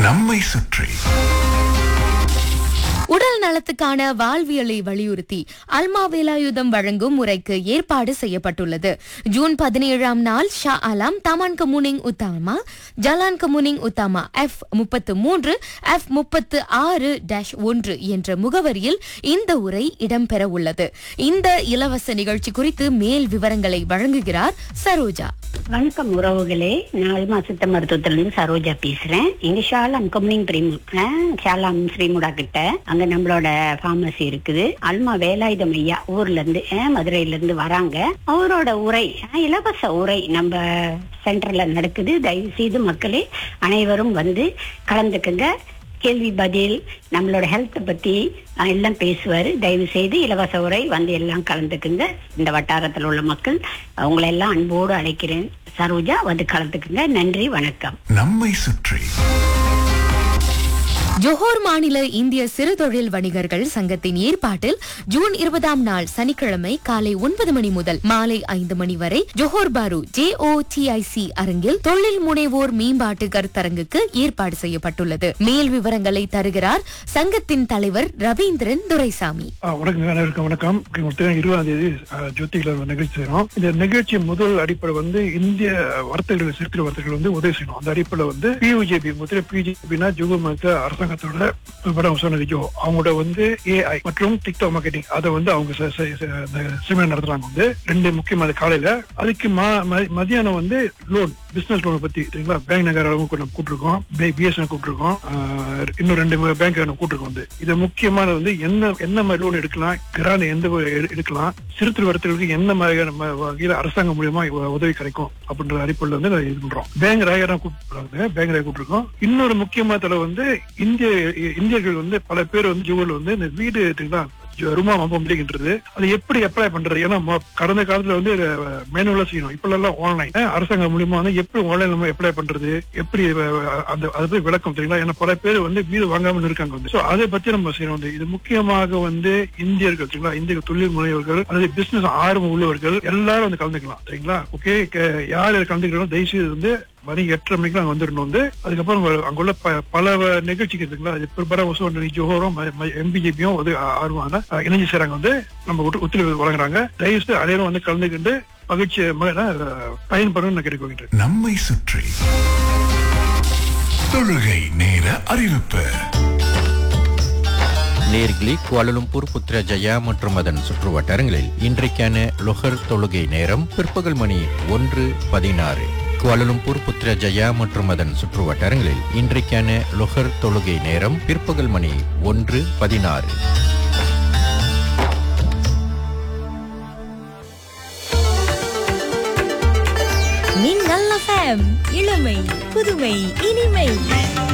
நம்மை சுற்றி உடல் நலத்துக்கான வாழ்வியலை வலியுறுத்தி அல்மா வேலாயுதம் வழங்கும் முறைக்கு ஏற்பாடு செய்யப்பட்டுள்ளது ஜூன் பதினேழாம் நாள் Shah Alam Taman Kemuning Utama Jalan Kemuning Utama F முப்பத்து மூன்று எஃப் முப்பத்து ஆறு டேஷ் ஒன்று என்ற முகவரியில் இந்த உரை இடம்பெற உள்ளது இந்த இலவச நிகழ்ச்சி குறித்து மேல் விவரங்களை வழங்குகிறார் சரோஜா வணக்கம் உறவுகளே நான் அல்மா சித்த மருத்துவத்திலிருந்து சரோஜா பேசுறேன் எங்க ஷாலாம் கம்னிங் பிரீமு ஷாலாம் ஸ்ரீமுடா கிட்ட அங்க நம்மளோட பார்மசி இருக்குது அல்மா வேலாயுதம் ஐயா ஊர்ல இருந்து அஹ், மதுரையில இருந்து வராங்க அவரோட உரை அஹ், இலவச உரை நம்ம சென்டர்ல நடக்குது தயவு செய்து மக்களே அனைவரும் வந்து கலந்துக்குங்க கேள்வி பதில் நம்மளோட ஹெல்த்தை பத்தி அஹ், எல்லாம் பேசுவாரு தயவு செய்து இலவச உரை வந்து எல்லாம் கலந்துக்குங்க இந்த வட்டாரத்தில் உள்ள மக்கள் அவங்களை எல்லாம் அன்போடு அழைக்கிறேன் சரோஜா வந்து கலந்துக்குங்க நன்றி வணக்கம் நம்மை சுற்றி ஜோஹர் மாநில இந்திய சிறு தொழில் வணிகர்கள் சங்கத்தின் ஏற்பாட்டில் ஜூன் இருபதாம் நாள் சனிக்கிழமை காலை ஒன்பது மணி முதல் மாலை ஐந்து மணி வரை ஜோஹர் பாரு ஜே ஓ அரங்கில் தொழில் முனைவோர் மேம்பாட்டு கருத்தரங்குக்கு ஏற்பாடு செய்யப்பட்டுள்ளது மேல் விவரங்களை தருகிறார் சங்கத்தின் தலைவர் ரவீந்திரன் துரைசாமி ஆ, வணக்கம் அனைவருக்கும் வணக்கம் முப்பத்தி இருபதாம் தேதி ஆ, ஜோதியில ஒரு நிகழ்ச்சி செய்யறோம் இந்த நிகழ்ச்சி முதல் அடிப்படை வந்து இந்திய வர்த்தகர்கள் சிறு வர்த்தகர்கள் வந்து உதவி செய்யணும் அந்த அடிப்படையில் வந்து பியூஜேபி முதல்ல பிஜேபினா ஜுகுமத்த அரசாங்கத்தோட படம் சொன்னதுக்கோ அவங்களோட வந்து ஏஐ மற்றும் டிக்டாக் மார்க்கெட்டிங் அதை வந்து அவங்க செ- செ- செ- அந்த செமினார் நடத்துறாங்க வந்து ரெண்டு முக்கியமான காலையில அதுக்கு மா- ம- மதியானம் வந்து லோன் பிசினஸ் லோனை பத்தி சரிங்களா பேங்க் நகர் அளவுக்கு நம்ம கூப்பிட்டுருக்கோம் பிஎஸ்என் கூப்பிட்டுருக்கோம் ஆ, இன்னும் ரெண்டு பேங்க் நம்ம கூப்பிட்டுருக்கோம் வந்து இது முக்கியமான வந்து என்ன என்ன மாதிரி லோன் எடுக்கலாம் கிரான் எந்த வகை எடு- எடுக்கலாம் சிறுத்து வரத்துகளுக்கு என்ன மாதிரியான ம- வகையில அரசாங்கம் மூலியமா இவ- உதவி கிடைக்கும் அப்படின்ற அடிப்படையில் வந்து நான் இது பண்றோம் பேங்க் ராயரா கூப்பிட்டுருக்காங்க பேங்க் ராய் கூப்பிட்டுருக்கோம் இன்னொரு முக்கியமான தலை வந்து இந்திய இந்தியர்கள் வந்து பல பேர் வந்து ஜூவல் வந்து இந்த வீடு இருக்குங்களா ரூமா மம்பம்ன்றது அது எப்படி அப்ளை பண்றது ஏன்னா மொ- கடந்த காலத்துல வந்து மேனுவலா செய்யணும் இப்ப எல்லாம் ஆன்லைன் அரசாங்கம் மூலியமா வந்து எப்படி ஆன்லைன் நம்ம அப்ளை பண்றது எப்படி அஹ், அந்த அதை போய் விளக்கம் தெரியுங்களா ஏன்னா பல பேர் வந்து வீடு வாங்காம இருக்காங்க வந்து So, அதை பத்தி நம்ம செய்யணும் வந்து இது முக்கியமாக வந்து இந்தியர்கள் சரிங்களா இந்திய தொழில் முனைவர்கள் அல்லது பிசினஸ் ஆர்வம் உள்ளவர்கள் எல்லாரும் வந்து கலந்துக்கலாம் சரிங்களா ஓகே யார் யார் கலந்துக்கிறோம் தயவுசெய்து வந்து மணி எட்டரை மணிக்கு அங்க வந்துடணும் வந்து அதுக்கப்புறம் வ- அங்குள்ள ப- பல வ- நிகழ்ச்சிக்கு இருக்குங்களா அது பிற்பட வசூல் ஜோஹரும் எம்பிஜேபியும் வந்து ஆ- ஆர்வமான ஆ, இணைஞ்சு செய்றாங்க வந்து நம்ம ஒத்து- ஒத்துழைப்பு வழங்குறாங்க தயவு செய்து அனைவரும் வந்து கலந்துக்கிட்டு மகிழ்ச்சி ம- ஆ, பயன்படணும்னு நான் கேட்டுக்கொள்கிறேன் நம்மை சுற்றி தொழுகை நேர அறிவிப்பு நேர்கிலி குவாலலும்பூர் புத்ரஜயா மற்றும் அதன் சுற்று வட்டாரங்களில் இன்றைக்கான லொஹர் தொழுகை நேரம் பிற்பகல் மணி ஒன்று பதினாறு குவாலலும்பூர் புத்ரஜயா மற்றும் அதன் சுற்று வட்டாரங்களில் இன்றைக்கான லொஹர் தொழுகை நேரம் பிற்பகல் மணி ஒன்று பதினாறு மின்னல் எஃப்எம் இளமை புதுமை இனிமை